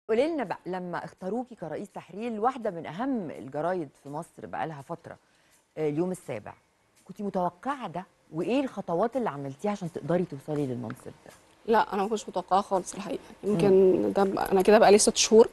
قولي لنا بقى لما اختاروكي كرئيس تحرير واحده من اهم الجرايد في مصر بقى لها فتره آه، اليوم السابع كنت متوقعه ده وايه الخطوات اللي عملتيها عشان تقدري توصلي للمنصب ده لا انا ما كنتش متوقعه خالص الحقيقه يمكن ده بقى- انا كده بقالي ست شهور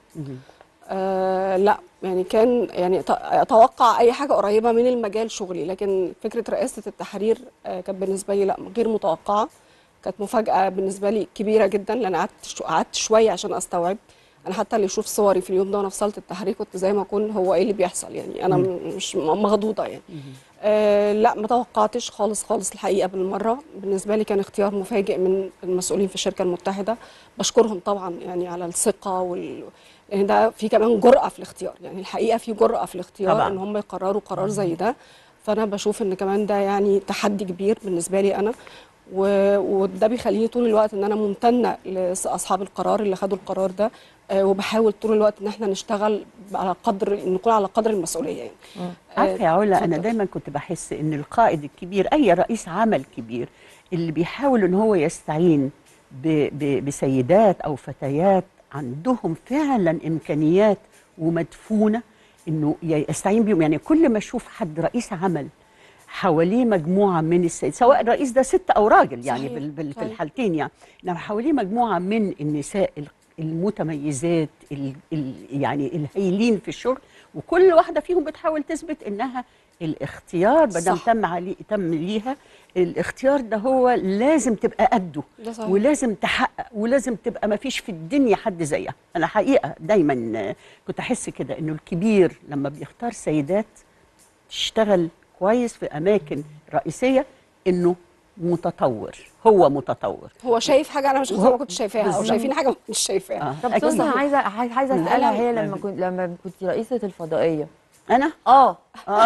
آه لا يعني كان يعني ت- اتوقع اي حاجه قريبه من المجال شغلي لكن فكره رئاسه التحرير آه كانت بالنسبه لي لا غير متوقعه كانت مفاجاه بالنسبه لي كبيره جدا لان قعدت شو- قعدت شويه عشان استوعب انا حتى اللي يشوف صوري في اليوم ده وانا في صاله التحرير كنت زي ما اكون هو ايه اللي بيحصل يعني انا م- مش م- مخضوضه يعني آه لا ما توقعتش خالص خالص الحقيقه بالمره بالنسبه لي كان اختيار مفاجئ من المسؤولين في الشركه المتحده بشكرهم طبعا يعني على الثقه وال يعني ده في كمان جرأه في الاختيار يعني الحقيقه في جرأه في الاختيار طبعاً. ان هم يقرروا قرار زي ده فانا بشوف ان كمان ده يعني تحدي كبير بالنسبه لي انا و- وده بيخليني طول الوقت ان انا ممتنه لاصحاب القرار اللي خدوا القرار ده آه، وبحاول طول الوقت ان احنا نشتغل على قدر نكون على قدر المسؤوليه يعني عارفه يا علا انا اتفضل. دايما كنت بحس ان القائد الكبير اي رئيس عمل كبير اللي بيحاول ان هو يستعين ب ب بسيدات او فتيات عندهم فعلا امكانيات ومدفونه انه يستعين بيهم يعني كل ما اشوف حد رئيس عمل حواليه مجموعه من السيد سواء الرئيس ده ست او راجل يعني صحيح، بال بال في صحيح. الحالتين يعني انما حواليه مجموعه من النساء ال- المتميزات ال ال يعني الهايلين في الشغل وكل واحده فيهم بتحاول تثبت انها الاختيار ما دام صح. تم عليه تم ليها الاختيار ده هو لازم تبقى قده ده صحيح. ولازم تحقق ولازم تبقى ما فيش في الدنيا حد زيها انا حقيقه دايما آه، كنت احس كده انه الكبير لما بيختار سيدات تشتغل كويس في اماكن رئيسيه انه متطور هو متطور هو شايف حاجه انا مش وهو- ما كنتش شايفاها او بالظبط. شايفين حاجه ما كنتش شايفاها آه. طب أكيد. سوسن عايزه عايز- عايزه لا، اسالها لا، هي لا. لما كنت لما كنت رئيسه الفضائيه انا اه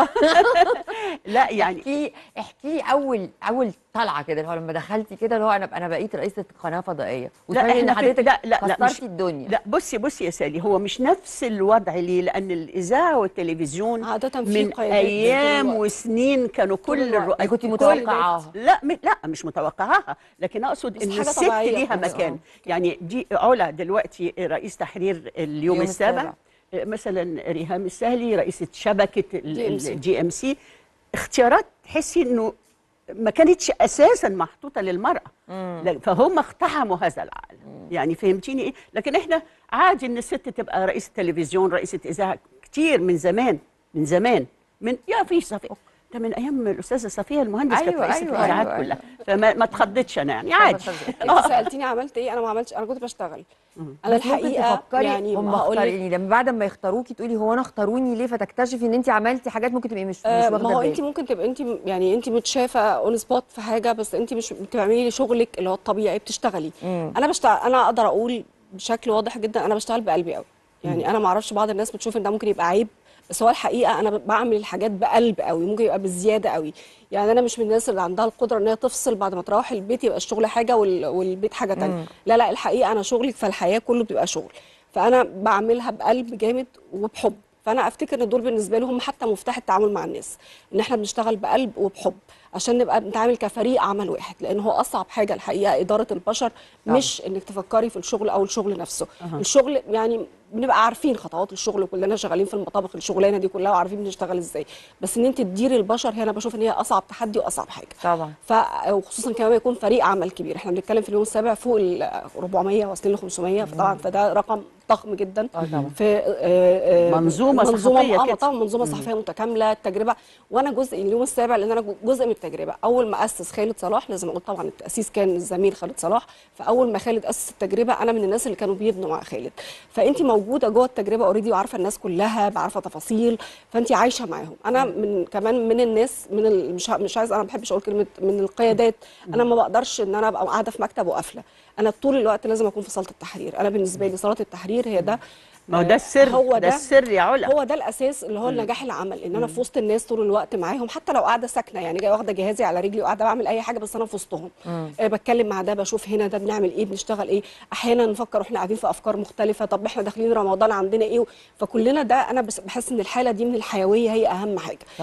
لا يعني احكي احكي لي اول اول طلعه كده اللي هو لما دخلتي كده اللي هو انا انا بقيت رئيسه قناه فضائيه وتفهمي ان إحنا في- حضرتك لا- لا- لا، مش- كسرتي الدنيا لا بصي بصي يا سالي هو مش نفس الوضع ليه لان الاذاعه والتلفزيون عادة في من قيادات طول ايام الوقت. وسنين كانوا كل الوقت. الرؤى يعني كنت كل- متوقعاها. لا م... لا مش متوقعاها لكن اقصد بس ان حاجة الست طبيعية ليها خلاص. مكان آه. يعني دي علا دلوقتي رئيس تحرير اليوم, اليوم السابع السابع. مثلا ريهام السهلي رئيسه شبكه GMC. الجي ام سي اختيارات تحسي انه ما كانتش اساسا محطوطه للمراه لا، فهم اقتحموا هذا العالم يعني فهمتيني ايه لكن احنا عادي ان الست تبقى رئيسه تلفزيون رئيسه اذاعه كتير من زمان من زمان من يا في صفيه ده من ايام الاستاذه صفيه المهندس كانت أيوة، رئيسه أيوة، الاذاعات أيوة، كلها فما ما اتخضتش انا يعني عادي انت سالتيني عملت ايه انا ما عملتش انا كنت بشتغل انا بس ممكن الحقيقه تفكري يعني هم هقول لك اختاريني لما بعد ما يختاروكي تقولي هو انا اختاروني ليه فتكتشفي ان انت عملتي حاجات ممكن تبقي مش مش آه، واخده ما هو بالك. انت ممكن تبقى انت يعني انت متشافه اون سبوت في حاجه بس انت مش بتعملي شغلك اللي هو الطبيعي بتشتغلي مم. انا بشتغل انا اقدر اقول بشكل واضح جدا انا بشتغل بقلبي قوي يعني انا ما اعرفش بعض الناس بتشوف ان ده ممكن يبقى عيب بس هو الحقيقه انا بعمل الحاجات بقلب قوي ممكن يبقى بزياده قوي يعني انا مش من الناس اللي عندها القدره ان هي تفصل بعد ما تروح البيت يبقى الشغل حاجه وال- والبيت حاجه تانية لا لا الحقيقه انا شغلي فالحياه كله بيبقى شغل فانا بعملها بقلب جامد وبحب فانا افتكر ان دول بالنسبه لي هم حتى مفتاح التعامل مع الناس ان احنا بنشتغل بقلب وبحب عشان نبقى بنتعامل كفريق عمل واحد لان هو اصعب حاجه الحقيقه اداره البشر طبعا. مش انك تفكري في الشغل او الشغل نفسه الشغل يعني بنبقى عارفين خطوات الشغل وكلنا شغالين في المطابخ الشغلانه دي كلها وعارفين بنشتغل ازاي بس ان انت تديري البشر هي انا بشوف ان هي اصعب تحدي واصعب حاجه طبعا ف وخصوصا كمان يكون فريق عمل كبير احنا بنتكلم في اليوم السابع فوق ال 400 واصلين ل 500 فطبعا فده رقم ضخم جدا اه طبعا في آه، آه، منظومة منظومه صحفية آه، كده. طبعا منظومه صحفيه متكامله التجربه وانا جزء اليوم السابع لان انا جزء من التجربه اول ما اسس خالد صلاح لازم اقول طبعا التاسيس كان الزميل خالد صلاح فاول ما خالد اسس التجربه انا من الناس اللي كانوا بيبنوا مع خالد فانت موجوده جوه التجربه اوريدي وعارفه الناس كلها عارفه تفاصيل فانت عايشه معاهم انا من كمان من الناس من ال... مش ه- مش عايز انا ما بحبش اقول كلمه من القيادات انا ما بقدرش ان انا ابقى قاعده في مكتب وقافله انا طول الوقت لازم اكون في صاله التحرير انا بالنسبه لي صاله التحرير هي ده ما هو ده السر هو ده ده السر يا علا هو ده الاساس اللي هو النجاح العمل ان انا في وسط الناس طول الوقت معاهم حتى لو قاعده ساكنه يعني جايه واخده جهازي على رجلي وقاعده بعمل اي حاجه بس انا في وسطهم أه بتكلم مع ده بشوف هنا ده بنعمل ايه بنشتغل ايه احيانا نفكر واحنا قاعدين في افكار مختلفه طب احنا داخلين رمضان عندنا ايه فكلنا ده انا بس- بحس ان الحاله دي من الحيويه هي اهم حاجه